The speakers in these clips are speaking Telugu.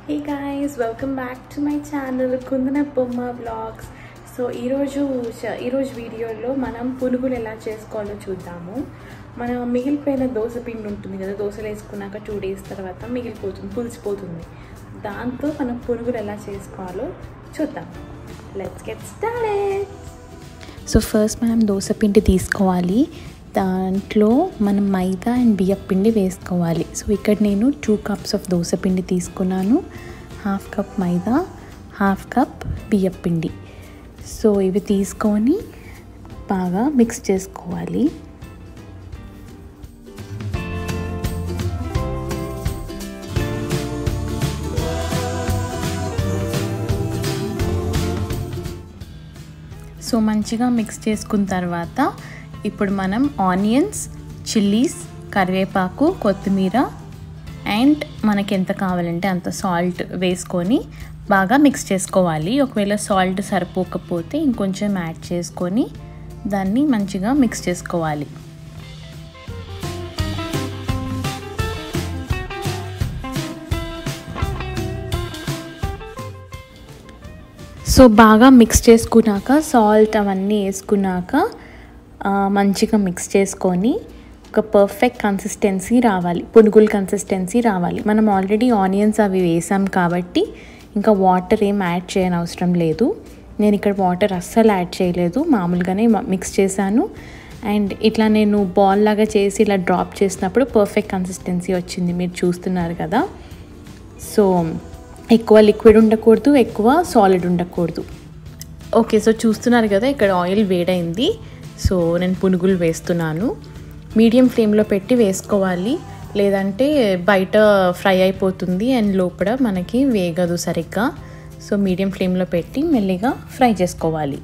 hey guys welcome back to my channel Kundana Bomma blogs so ఈరోజు చ- ఈరోజు వీడియోలో మనం పునుగులు ఎలా చేసుకోవాలో చూద్దాము మన మిగిలిపోయిన దోశ పిండి ఉంటుంది కదా దోశలు వేసుకున్నాక టూ డేస్ తర్వాత మిగిలిపోతుంది పులిసిపోతుంది దాంతో మనం పునుగులు ఎలా చేసుకోవాలో చూద్దాం let's get started so first మనం దోశ పిండి తీసుకోవాలి దాంట్లో మనం మైదా అండ్ బియ్యం పిండి వేసుకోవాలి సో ఇక్కడ నేను టూ కప్స్ ఆఫ్ దోశ పిండి తీసుకున్నాను half cup maida half cup బియ్యం పిండి సో ఇవి తీసుకొని బాగా మిక్స్ చేసుకోవాలి సో మంచిగా మిక్స్ చేసుకున్న తర్వాత ఇప్పుడు మనం ఆనియన్స్ చిల్లీస్ కరివేపాకు కొత్తిమీర అండ్ మనకి ఎంత కావాలంటే అంత సాల్ట్ వేసుకొని బాగా మిక్స్ చేసుకోవాలి ఒకవేళ సాల్ట్ సరిపోకపోతే ఇంకొంచెం యాడ్ చేసుకొని దాన్ని మంచిగా మిక్స్ చేసుకోవాలి సో బాగా మిక్స్ చేసుకున్నాక సాల్ట్ అవన్నీ వేసుకున్నాక ఆ, మంచిగా మిక్స్ చేసుకొని ఒక పర్ఫెక్ట్ కన్సిస్టెన్సీ రావాలి పునుగుల కన్సిస్టెన్సీ రావాలి మనం ఆల్రెడీ ఆనియన్స్ అవి వేసాం కాబట్టి ఇంకా వాటర్ ఏం యాడ్ చేయని అవసరం లేదు నేను ఇక్కడ వాటర్ అస్సలు యాడ్ చేయలేదు మామూలుగానే మిక్స్ చేశాను అండ్ ఇట్లా నేను బాల్ లాగా చేసి ఇలా డ్రాప్ చేసినప్పుడు పర్ఫెక్ట్ కన్సిస్టెన్సీ వచ్చింది మీరు చూస్తున్నారు కదా సో ఎక్కువ లిక్విడ్ ఉండకూడదు ఎక్కువ సాలిడ్ ఉండకూడదు ఓకే సో చూస్తున్నారు కదా ఇక్కడ ఆయిల్ వేడైంది సో నేను పునుగులు వేస్తున్నాను మీడియం ఫ్లేమ్లో పెట్టి వేసుకోవాలి లేదంటే బయట ఫ్రై అయిపోతుంది అండ్ లోపల మనకి వేగదు సరిగ్గా సో మీడియం ఫ్లేమ్లో పెట్టి మెల్లిగా ఫ్రై చేసుకోవాలి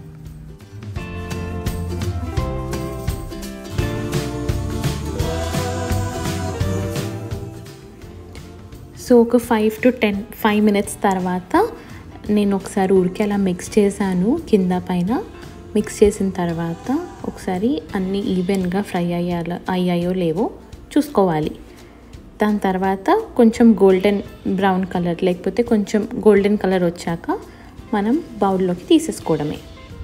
సో ఒక five to ten five minutes తర్వాత నేను ఒకసారి ఊరికే అలా మిక్స్ చేశాను కింద పైన మిక్స్ చేసిన తర్వాత ఒకసారి అన్నీ ఈవెన్గా ఫ్రై అయ్యాలో అయ్యాయో లేవో చూసుకోవాలి దాని తర్వాత కొంచెం గోల్డెన్ బ్రౌన్ కలర్ లేకపోతే కొంచెం గోల్డెన్ కలర్ వచ్చాక మనం బౌల్లోకి తీసేసుకోవడమే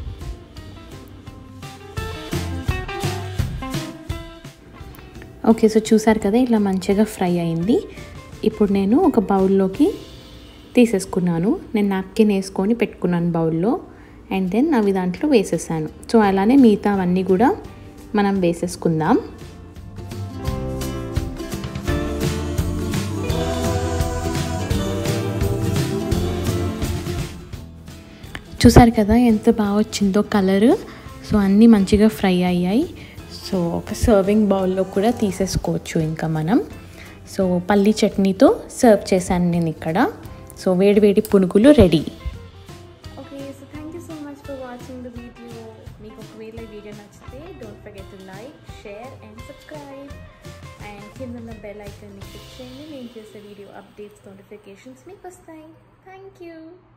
ఓకే సో చూసారు కదా ఇలా మంచిగా ఫ్రై అయింది ఇప్పుడు నేను ఒక బౌల్లోకి తీసేసుకున్నాను నేను నాప్కిన్ వేసుకొని పెట్టుకున్నాను బౌల్లో అండ్ దెన్ అవి దాంట్లో వేసేసాను సో అలానే మిగతా అవన్నీ కూడా మనం వేసేసుకుందాం చూసారు కదా ఎంత బాగా వచ్చిందో కలర్ సో అన్నీ మంచిగా ఫ్రై అయ్యాయి సో ఒక సర్వింగ్ బౌల్లో కూడా తీసేసుకోవచ్చు ఇంకా మనం సో పల్లీ చట్నీతో సర్వ్ చేశాను నేను ఇక్కడ సో వేడివేడి పునుగులు ready okay so thank you so much for watching the video మీకు ఒకవేళ ఈ వీడియో నచ్చితే don't forget to like share and subscribe and కింద ఉన్న బెల్ ఐకాన్ని క్లిక్ చేయండి నేను చేసే వీడియో అప్డేట్స్ నోటిఫికేషన్స్ మీకు వస్తాయి థ్యాంక్ యూ